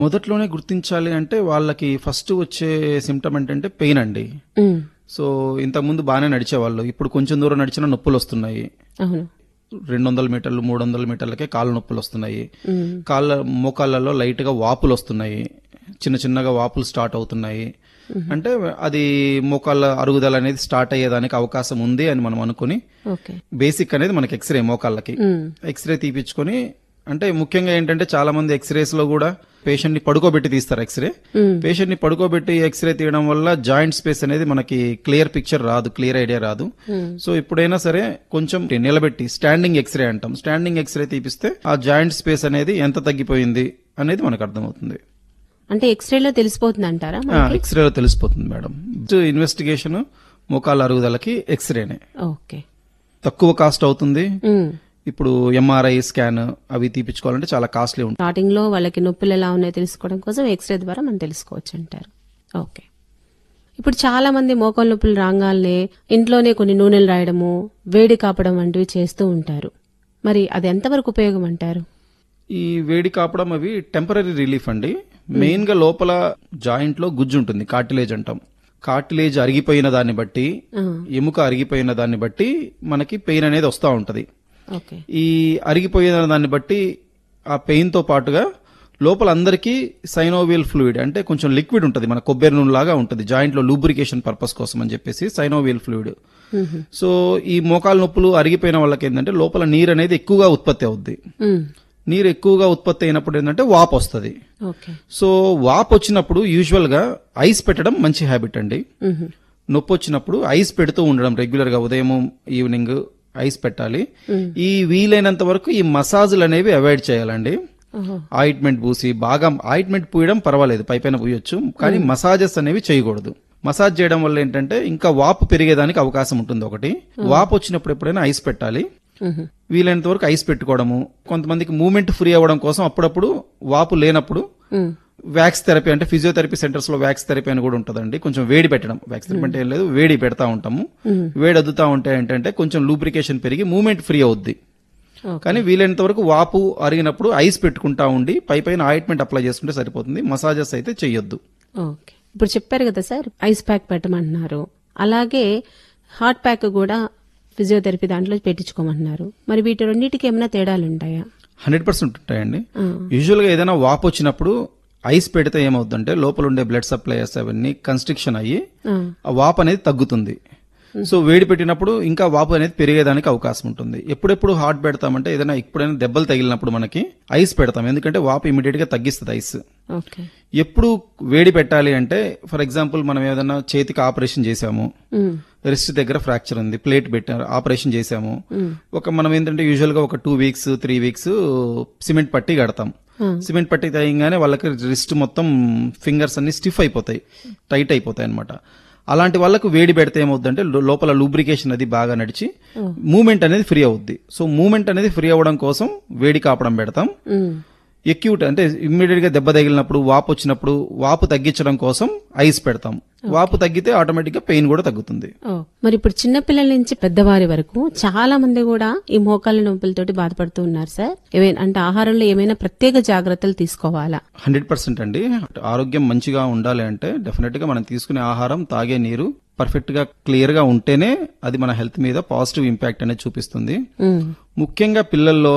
మొదట్లోనే గుర్తించాలి అంటే వాళ్ళకి ఫస్ట్ వచ్చే సిమ్టమ్ ఏంటంటే పెయిన్ అండి ఉమ్, సో ఇంతకుముందు బాగానే నడిచేవాళ్ళు ఇప్పుడు కొంచెం దూరం నడిచినా నొప్పులు వస్తున్నాయి అవును రెండు వందల మీటర్లు మూడు వందల మీటర్లకే కాళ్ళ నొప్పులు వస్తున్నాయి ఉమ్, కాళ్ళ మోకాళ్ళలో లైట్ గా వాపులు వస్తున్నాయి చిన్న చిన్నగా వాపులు స్టార్ట్ అవుతున్నాయి అంటే అది మోకాళ్ళ అరుగుదల అనేది స్టార్ట్ అయ్యేదానికి అవకాశం ఉంది అని మనం అనుకుని ఓకే బేసిక్ అనేది మనకి ఎక్స్రే మోకాళ్ళకి ఉమ్, ఎక్స్రే తీపించుకొని అంటే ముఖ్యంగా ఏంటంటే చాలా మంది ఎక్స్రేస్ లో కూడా పేషెంట్ ని పడుకోబెట్టి తీస్తారు ఎక్స్రే ఉమ్, పేషెంట్ ని పడుకోబెట్టి ఎక్స్రే తీయడం వల్ల జాయింట్ స్పేస్ అనేది మనకి క్లియర్ పిక్చర్ రాదు క్లియర్ ఐడియా రాదు ఉమ్, సో ఇప్పుడైనా సరే కొంచెం నిలబెట్టి స్టాండింగ్ ఎక్స్రే అంటాం స్టాండింగ్ ఎక్స్రే తీపిస్తే ఆ జాయింట్ స్పేస్ అనేది ఎంత తగ్గిపోయింది అనేది మనకు అర్థమవుతుంది అంటే ఎక్స్రేలో తెలిసిపోతుంది అంటారా ఆ, ఎక్స్రేలో తెలిసిపోతుంది మేడం ఇన్వెస్టిగేషన్ మోకాళ్ళ అరుగుదలకి ఎక్స్రేనే ఓకే తక్కువ కాస్ట్ అవుతుంది ఉమ్, ఇప్పుడు ఎంఆర్ఐ స్కాన్ అవి తీపించుకోవాలంటే చాలా కాస్ట్లీ ఉంటుంది స్టార్టింగ్ లో వాళ్ళకి నొప్పులు ఎలా ఉన్నాయో తెలుసుకోవడం కోసం ఎక్స్రే ద్వారా మనం తెలుసుకోవచ్చు అంటారు ఓకే ఇప్పుడు చాలా మంది మోకాలు నొప్పులు రాగానే ఇంట్లోనే కొన్ని నూనెలు రాయడము వేడి కాపడం వంటివి చేస్తూ ఉంటారు మరి అది ఎంతవరకు ఉపయోగం అంటారు ఈ వేడి కాపడం అవి టెంపరీ రిలీఫ్ అండి మెయిన్ గా లోపల జాయింట్ లో గుజ్జు ఉంటుంది కార్టిలేజ్ అంటాం కార్టిలేజ్ అరిగిపోయిన దాన్ని బట్టి ఆ, ఎముక అరిగిపోయిన దాన్ని బట్టి మనకి పెయిన్ అనేది వస్తూ ఉంటది ఓకే ఈ అరిగిపోయిన దాన్ని బట్టి ఆ పెయిన్ తో పాటుగా లోపల అందరికీ సైనోవియల్ ఫ్లూయిడ్ అంటే కొంచెం లిక్విడ్ ఉంటుంది మన కొబ్బరి నూనె లాగా ఉంటుంది జాయింట్ లో లూబ్రికేషన్ పర్పస్ కోసం అని చెప్పేసి సైనోవియల్ ఫ్లూయిడ్ మ్మ్. సో ఈ మోకాలు నొప్పులు అరిగిపోయిన వాళ్ళకి ఏంటంటే లోపల నీరు అనేది ఎక్కువగా ఉత్పత్తి అవుద్ది మ్మ్. నీరు ఎక్కువగా ఉత్పత్తి అయినప్పుడు ఏంటంటే వాపు వస్తుంది ఓకే సో వాపు వచ్చినప్పుడు యూజువల్ గా ఐస్ పెట్టడం మంచి హ్యాబిట్ అండి మ్మ్. నొప్పి వచ్చినప్పుడు ఐస్ పెడుతూ ఉండడం రెగ్యులర్ గా ఉదయం ఈవినింగ్ ఐస్ పెట్టాలి ఈ వీలైనంత వరకు ఈ మసాజులు అనేవి అవాయిడ్ చేయాలండి ఓహో ఆయింట్మెంట్ పూసి బాగా ఆయింట్మెంట్ పూయడం పర్వాలేదు పైపైన పూయొచ్చు కానీ మసాజెస్ అనేవి చేయకూడదు మసాజ్ చేయడం వల్ల ఏంటంటే ఇంకా వాపు పెరిగేదానికి అవకాశం ఉంటుంది ఒకటి వాపు వచ్చినప్పుడు ఎప్పుడైనా ఐస్ పెట్టాలి మ్మ్. వీలైనంత వరకు ఐస్ పెట్టుకోవడము కొంతమందికి మూమెంట్ ఫ్రీ అవ్వడం కోసం అప్పుడప్పుడు వాపు లేనప్పుడు మ్మ్. వ్యాక్స్ థెరపీ అంటే ఫిజియోథెరపీ సెంటర్స్ లో వ్యాక్స్ థెరపీ అని కూడా ఉంటుందండి కొంచెం వేడి పెట్టడం వ్యాక్స్ థెరపీ అంటే ఏం లేదు వేడి పెడతా ఉంటాము వేడి అద్దుతా ఉంటే ఏంటంటే కొంచెం లూబ్రికేషన్ పెరిగి మూమెంట్ ఫ్రీ అవుద్ది ఓకే. కానీ వీలైనంత వరకు వాపు అరిగినప్పుడు ఐస్ పెట్టుకుంటా ఉండి పై పైన ఆయింట్మెంట్ అప్లై చేసుకుంటే సరిపోతుంది మసాజెస్ అయితే చెయ్యొద్దు ఓకే ఇప్పుడు చెప్పారు కదా సార్ ఐస్ ప్యాక్ పెట్టమంటున్నారు అలాగే హాట్ ప్యాక్ కూడా ఫిజియోథెరపీ దాంట్లో పెట్టించుకోమంటున్నారు మరి వీటి రెండింటికి ఏమైనా తేడాలు ఉంటాయా హండ్రెడ్ పర్సెంట్ ఉంటాయండి ఆ, యూజువల్ గా ఏదైనా వాపు వచ్చినప్పుడు ఐస్ పెడితే ఏమవుతుందంటే లోపల ఉండే బ్లడ్ సప్లైస్ అవన్నీ కన్స్ట్రిక్షన్ అయ్యి ఆ, ఆ వాపు అనేది తగ్గుతుంది సో వేడి పెట్టినప్పుడు ఇంకా వాపు అనేది పెరిగేదానికి అవకాశం ఉంటుంది ఎప్పుడెప్పుడు హాట్ పెడతామంటే ఏదైనా ఎప్పుడైనా దెబ్బలు తగిలినప్పుడు మనకి ఐస్ పెడతాం ఎందుకంటే వాపు ఇమీడియట్ గా తగ్గిస్తుంది ఐస్ ఓకే ఎప్పుడు వేడి పెట్టాలి అంటే ఫర్ ఎగ్జాంపుల్ మనం ఏదైనా చేతికి ఆపరేషన్ చేసాము మ్మ్. రిస్ట్ దగ్గర ఫ్రాక్చర్ ఉంది ప్లేట్ పెట్టారు ఆపరేషన్ చేసాము మ్మ్. ఒక మనం ఏంటంటే యూజువల్ గా ఒక two weeks three weeks cement పట్టి కడతాం ఆ, సిమెంట్ పట్టి తగ్గగానే వాళ్ళకి రిస్ట్ మొత్తం ఫింగర్స్ అన్ని స్టిఫ్ అయిపోతాయి టైట్ అయిపోతాయి అనమాట అలాంటి వాళ్ళకు వేడి పెడితే ఏమవుద్దంటే లో- లోపల లూబ్రికేషన్ అది బాగా నడిచి మూమెంట్ అనేది ఫ్రీ అవుద్ది సో మూమెంట్ అనేది ఫ్రీ అవ్వడం కోసం వేడి కాపడం పెడతాం మ్మ్. ఎక్యూట్ అంటే ఇమ్మీడియట్ గా దెబ్బ తగిలినప్పుడు వాపు వచ్చినప్పుడు వాపు తగ్గించడం కోసం ఐస్ పెడతాం వాపు తగ్గితే ఆటోమేటిక్ గా పెయిన్ కూడా తగ్గుతుంది ఓ మరి ఇప్పుడు చిన్నపిల్లల నుంచి పెద్దవారి వరకు చాలా మంది కూడా ఈ మోకాళ్ళ నొప్పులతోటి బాధపడుతూ ఉన్నారు సార్ ఏమైనా అంటే ఆహారంలో ఏమైనా ప్రత్యేక జాగ్రత్తలు తీసుకోవాలా హండ్రెడ్ పర్సెంట్ అండి ఆరోగ్యం మంచిగా ఉండాలి అంటే డెఫినెట్ గా మనం తీసుకునే ఆహారం తాగే నీరు పర్ఫెక్ట్ గా క్లియర్ గా ఉంటేనే అది మన హెల్త్ మీద పాజిటివ్ ఇంపాక్ట్ అనేది చూపిస్తుంది మ్మ్. ముఖ్యంగా పిల్లల్లో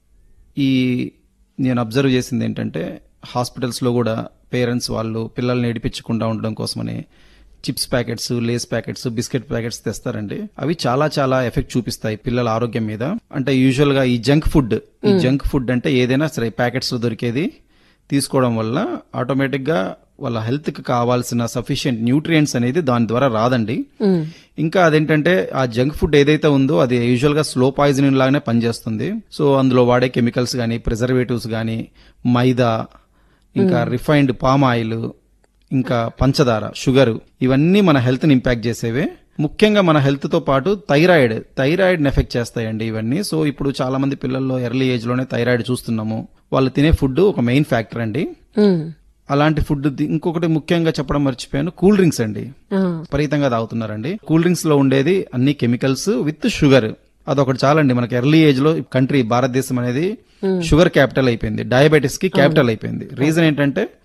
ఈ నేను అబ్జర్వ్ చేసింది ఏంటంటే హాస్పిటల్స్ లో కూడా పేరెంట్స్ వాళ్ళు పిల్లల్ని ఏడిపించకుండా ఉండడం కోసమని chips packets Lays packets biscuit packets తెస్తారండి అవి చాలా చాలా ఎఫెక్ట్ చూపిస్తాయి పిల్లల ఆరోగ్యం మీద అంటే యూజువల్ గా ఈ జంక్ ఫుడ్ ఈ జంక్ ఫుడ్ అంటే ఏదైనా సరే ప్యాకెట్స్ లో దొరికేది తీసుకోవడం వల్ల ఆటోమేటిక్ గా వాళ్ళ హెల్త్ కి కావాల్సిన సఫిషియెంట్ న్యూట్రియంట్స్ అనేది దాని ద్వారా రాదండి మ్మ్. ఇంకా అదేంటంటే ఆ జంక్ ఫుడ్ ఏదైతే ఉందో అది యూజువల్ గా స్లో పాయిజనింగ్ లాగానే పనిచేస్తుంది సో అందులో వాడే కెమికల్స్ గానీ ప్రిజర్వేటివ్స్ గానీ మైదా ఇంకా రిఫైన్డ్ పామ్ ఆయిల్ ఇంకా పంచదార షుగర్ ఇవన్నీ మన హెల్త్ ని ఇంపాక్ట్ చేసేవే ముఖ్యంగా మన హెల్త్ తో పాటు థైరాయిడ్ థైరాయిడ్ ని ఎఫెక్ట్ చేస్తాయండి ఇవన్నీ సో ఇప్పుడు చాలా మంది పిల్లల్లో ఎర్లీ ఏజ్ లోనే థైరాయిడ్ చూస్తున్నాము వాళ్ళు తినే ఫుడ్ ఒక మెయిన్ ఫ్యాక్టర్ అండి మ్మ్. అలాంటి ఫుడ్ ది- ఇంకొకటి ముఖ్యంగా చెప్పడం మర్చిపోయాను కూల్ డ్రింక్స్ అండి ఆ, విపరీతంగా తాగుతున్నారండి కూల్ డ్రింక్స్ లో ఉండేది అన్ని కెమికల్స్ విత్ షుగర్ అదొకటి చాలండి మనకి ఎర్లీ ఏజ్ లో కంట్రీ భారతదేశం అనేది షుగర్ క్యాపిటల్ అయిపోయింది డయాబెటీస్ కి క్యాపిటల్ అయిపోయింది రీజన్ ఏంటంటే